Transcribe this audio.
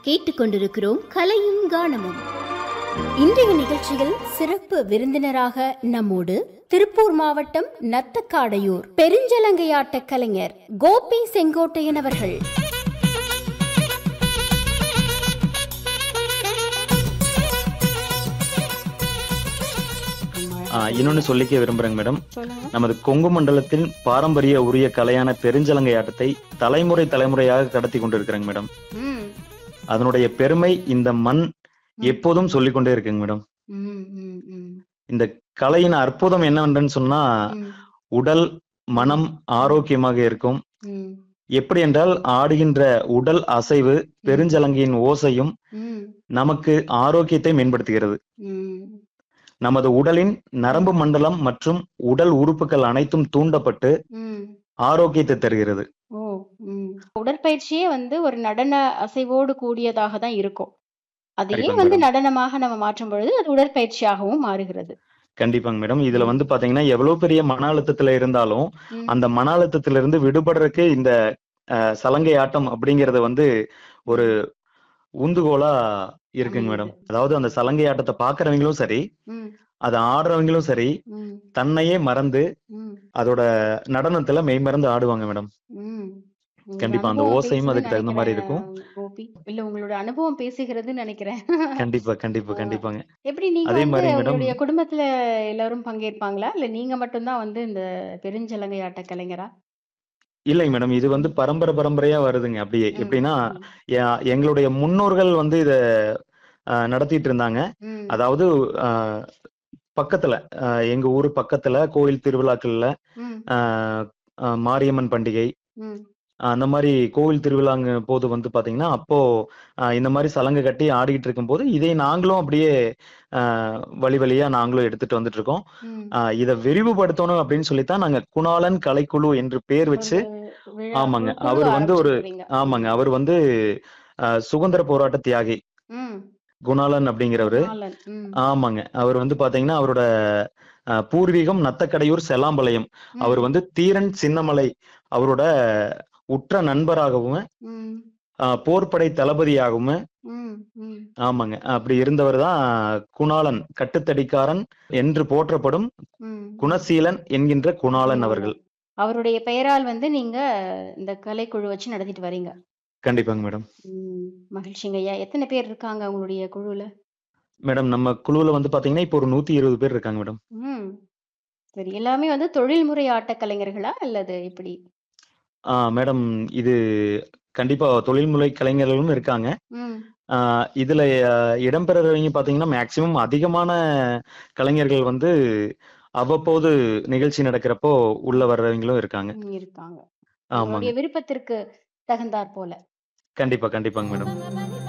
கேட்டுக்கொண்டிருக்கிறோம் கலையும் கானமும் இன்றைய நிகழ்ச்சியில் சிறப்பு விருந்தினராக நம்மோடு திருப்பூர் மாவட்டம் நத்தக்காடையூர் பெருஞ்சலங்கையாட்ட கலைஞர் கோபி செங்கோட்டையன் அவர்கள் இன்னொன்னு சொல்லிக்க விரும்புறேங்க மேடம் சொல்லுங்க நமது கொங்கு மண்டலத்தின் பாரம்பரிய உரிய கலையான பெருஞ்சலங்கை ஆட்டத்தை தலைமுறை தலைமுறையாக கடத்தி கொண்டிருக்கிறேங்க மேடம் ம், அதனுடைய பெருமை இந்த மண் எப்போதும் சொல்லிக் கொண்டே இருக்குங்க மேடம் ம், ம், ம், இந்த கலையின் அற்புதம் என்னவென்று சொன்னா ம், உடல் மனம் ஆரோக்கியமாக இருக்கும் ம், எப்படி என்றால் ஆடுகின்ற உடல் அசைவு பெருஞ்சலங்கையின் ஓசையும் ம், நமக்கு ஆரோக்கியத்தை மேம்படுத்துகிறது ம். நமது உடலின் நரம்பு மண்டலம் மற்றும் உடல் உறுப்புகள் அனைத்தும் தூண்டப்பட்டு ம். ஆரோக்கியத்தை தருகிறது ஓ ம். உடற்பயிற்சியே வந்து ஒரு நடன அசைவோடு கூடியதாக தான் இருக்கும் அதையே கண்டிப்பாங்க வந்து மேடம். நடனமாக நம்ம மாற்றும் பொழுது அது உடற்பயிற்சியாகவும் மாறுகிறது கண்டிப்பாங்க மேடம் இதுல வந்து பாத்தீங்கன்னா எவ்வளவு பெரிய மன அழுத்தத்துல இருந்தாலும் ம், அந்த மன அழுத்தத்துல இருந்து விடுபடுறதுக்கு இந்த அஹ், சலங்கை ஆட்டம் அப்படிங்கறது வந்து ஒரு உந்துகோலா இருக்குங்க மேடம் அமையுது. அதாவது அந்த சலங்கை ஆட்டத்தை பாக்குறவங்களும் சரி ம், அதை ஆடுறவங்களும் சரி ம், தன்னையே மறந்து ம், அதோட நடனத்துல மெய்மறந்து ஆடுவாங்க மேடம் ம். உங்களோட கண்டிப்பா அந்த அனுபவம் ஓசையும் அதுக்கு பேசுதுன்னு தகுந்த மாதிரி நினைக்கிறேன், கோபி இல்ல உங்களோட அனுபவம் பேசுகிறதுன்னு நினைக்கிறேன் கண்டிப்பா கண்டிப்பா கண்டிப்பாங்க எப்படி நீங்க அதே வந்து மாதிரி மேடம் உங்களுடைய குடும்பத்துல எல்லாரும் பங்கேற்பாங்களா இல்ல நீங்க மட்டும்தான் வந்து இந்த பெருஞ்சலங்கை ஆட்ட கலைஞரா இல்லைங்க மேடம் இது வந்து பரம்பரை பரம்பரையா வருதுங்க அப்படியே ம், எப்படின்னா ம், எ- எங்களுடைய முன்னோர்கள் வந்து இத அஹ், நடத்திட்டு இருந்தாங்க ம், அதாவது அஹ், பக்கத்துல அஹ், எங்க ஊர் பக்கத்துல கோயில் திருவிழாக்கள்ல ம், அஹ், அஹ், மாரியம்மன் பண்டிகை ம், அந்த மாதிரி கோவில் திருவிழாங்க போது வந்து பாத்தீங்கன்னா அப்போ அஹ், இந்த மாதிரி சலங்கை கட்டி ஆடிக்கிட்டு இருக்கும்போது இதை நாங்களும் அப்படியே அஹ், வழி வழியா நாங்களும் எடுத்துட்டு வந்துட்டு இருக்கோம் ம். அஹ், இதை விரிவுபடுத்தணும் அப்படின்னு சொல்லித்தான் நாங்க குணாளன் கலைக்குழு என்று பேர் வச்சு ஒரு விழா ஆமாங்க குழு அவர் வந்து ஒரு ஆரம்பிச்சிருக்கிறீங்க. ஆமாங்க அவர் வந்து அஹ், சுதந்திர போராட்ட தியாகி ம், குணாளன் அப்படிங்கிறவரு நாளன். ம், ஆமாங்க அவர் வந்து பாத்தீங்கன்னா அவரோட அஹ், பூர்வீகம் நத்தக்கடையூர் செல்லாம்பாளையம் ம், அவர் வந்து தீரன் சின்னமலை அவரோட உற்ற நண்பராகவும் ம், அஹ், போர்ப்படை தளபதியாகவும் ம், ம், ஆமாங்க அப்படி இருந்தவர் தான் குணாளன் கட்டுத்தடிக்காரன் என்று போற்றப்படும் ம். குணசீலன் என்கின்ற குணாளன் அவர்கள் அவருடைய பெயரால் வந்து நீங்க இந்த கலைக்குழு வச்சு நடத்திட்டு வரீங்க கண்டிப்பாங்க மேடம் ம், மகிழ்ச்சிங்க ஐயா எத்தனை பேர் இருக்காங்க உங்களுடைய குழுல மேடம் நம்ம குழுவுல வந்து பாத்தீங்கன்னா இப்போ ஒரு நூத்தி இருபது பேர் இருக்காங்க மேடம் ம் சரி எல்லாமே வந்து தொழில்முறை ஆட்டக் கலைஞர்களா அல்லது எப்படி ஆ மேடம் இது கண்டிப்பா தொழில்முறை கலைஞர்களும் இருக்காங்க ம் ஆ, இதுல அஹ், இடம்பெறவங்க பாத்தீங்கன்னா மேக்சிமம் அதிகமான கலைஞர்கள் வந்து அவ்வப்போது நிகழ்ச்சி நடக்கிறப்போ உள்ள வர்றவங்களும் இருக்காங்க ம், இருக்காங்க ஆமாங்க உங்களுடைய விருப்பத்திற்கு தகுந்தாற் போல கண்டிப்பா கண்டிப்பாங்க மேடம்